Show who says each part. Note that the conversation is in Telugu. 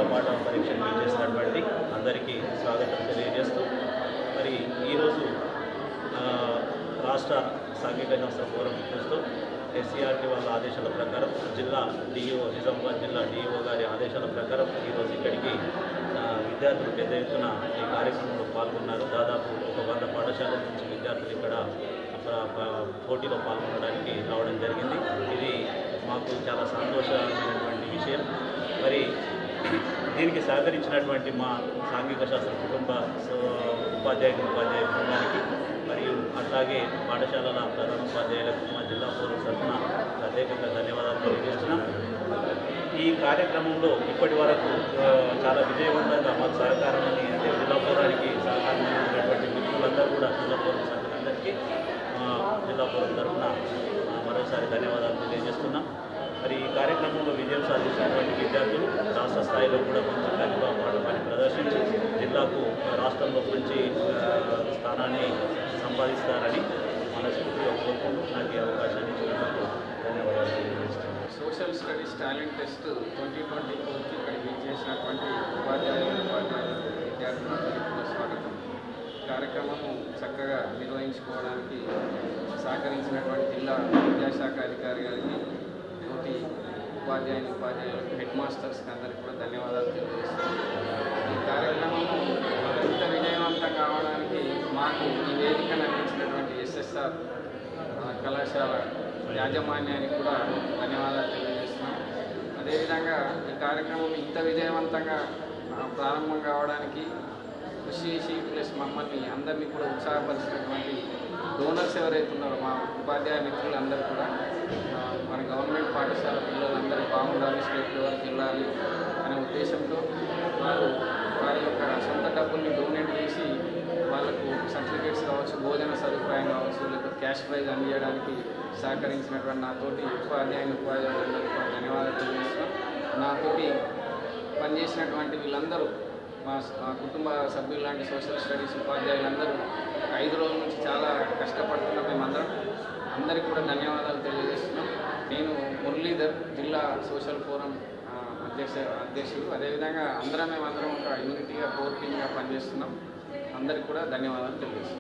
Speaker 1: పాఠ పరీక్షలు చేసినటువంటి అందరికీ స్వాగతం తెలియజేస్తూ మరి ఈరోజు ఆ, రాష్ట్ర సాంఘిక శాస్త్ర ఫోరం చూస్తూ ఎస్సీఆర్టీ వాళ్ళ ఆదేశాల ప్రకారం జిల్లా డిఓ నిజామాబాద్ జిల్లా డిఓ గారి ఆదేశాల ప్రకారం ఈరోజు ఇక్కడికి ఆ, విద్యార్థులు పెద్ద ఎత్తున ఈ కార్యక్రమంలో పాల్గొన్నారు దాదాపు ఒక వంద పాఠశాలల నుంచి విద్యార్థులు ఇక్కడ అక్కడ ప- పోటీలో పాల్గొనడానికి రావడం జరిగింది ఇది మాకు చాలా సంతోషమైనటువంటి విషయం మరి దీనికి సహకరించినటువంటి మా సాంఘిక శాస్త్ర కుటుంబ సో- ఉపాధ్యాయుని ఉపాధ్యాయ బృందానికి మరియు అట్లాగే పాఠశాలల ప్రధానోపాధ్యాయులకు మా జిల్లా పోలీస్ తరఫున ప్రత్యేకంగా ధన్యవాదాలు తెలియజేస్తున్నాం ఈ కార్యక్రమంలో ఇప్పటి వరకు ఆ, చాలా విజయవంతంగా మాకు సహకారాన్ని అంటే జిల్లా పౌరానికి సహకారం అందించినటువంటి మిత్రులందరూ కూడా జిల్లా పౌరం సభ్యులందరికీ ఆ, జిల్లా పౌరం తరఫున ఆ, మరోసారి ధన్యవాదాలు తెలియజేస్తున్నాం మరి ఈ కార్యక్రమంలో విజయం సాధించినటువంటి విద్యార్థులు రాష్ట్ర స్థాయిలో కూడా మంచి ప్రతిభా పాఠవాన్ని ప్రదర్శించి జిల్లాకు రాష్ట్రంలో మంచి ఆ, స్థానాన్ని సంపాదిస్తారని మనస్ఫూర్తిగా కోరుకుంటూ నాకు ఈ అవకాశాన్ని ఇచ్చినందుకు ధన్యవాదాలు తెలియజేస్తున్నాను
Speaker 2: social studies talent test twenty twenty ఫోర్కి ఇక్కడికి చేసినటువంటి ఉపాధ్యాయులు ఉపాధ్యాయులు విద్యార్థులందరికీ కూడా స్వాగతం కార్యక్రమము చక్కగా నిర్వహించుకోవడానికి సహకరించినటువంటి జిల్లా విద్యాశాఖ అధికారి గారికి తోటి ఉపాధ్యాయుని ఉపాధ్యాయులకు హెడ్ మాస్టర్స్కి అందరికీ కూడా ధన్యవాదాలు తెలియజేస్తున్నాను ఈ కార్యక్రమము మరింత విజయవంతం కావడానికి మాకు ఈ వేదికను అందించినటువంటి ఎస్ఎస్ఆర్ కళాశాల యాజమాన్యానికి కూడా ధన్యవాదాలు తెలియజేస్తున్నాం అదేవిధంగా ఈ కార్యక్రమం ఇంత విజయవంతంగా ఆ, ప్రారంభం కావడానికి కృషి చేసి ప్లస్ మమ్మల్ని అందరినీ కూడా ఉత్సాహపరిచినటువంటి డోనర్స్ ఎవరైతే ఉన్నారో మా ఉపాధ్యాయ మిత్రులందరూ కూడా ఆ, మన గవర్నమెంట్ పాఠశాల పిల్లలందరూ బాగుండాలి స్టేట్ లెవెల్కి వెళ్ళాలి అనే ఉద్దేశంతో వారు వారి యొక్క సొంత డబ్బుల్ని డొనేట్ చేసి వాళ్ళకు సర్టిఫికేట్స్ కావచ్చు భోజన సదుపాయం కావచ్చు లేకపోతే క్యాష్ ప్రైజ్ అందించడానికి సహకరించినటువంటి నాతోటి ఉపాధ్యాయుని ఉపాధ్యాయులందరికీ కూడా ధన్యవాదాలు తెలియజేస్తున్నాం నాతోటి పనిచేసినటువంటి వీళ్ళందరూ మా మా కుటుంబ సభ్యులు లాంటి సోషల్ స్టడీస్ ఉపాధ్యాయులందరూ ఒక ఐదు రోజుల నుంచి చాలా కష్టపడుతున్నాం మేమందరం అందరికీ కూడా ధన్యవాదాలు తెలియజేస్తున్నాం నేను మురళీధర్ జిల్లా సోషల్ ఫోరం ఆ, అధ్యక్ష అధ్యక్షుడు అదేవిధంగా అందరం మేమందరం ఒక యూనిటీగా కోర్ టీమ్గా పనిచేస్తున్నాం అందరికీ కూడా ధన్యవాదాలు తెలియజేస్తున్నాం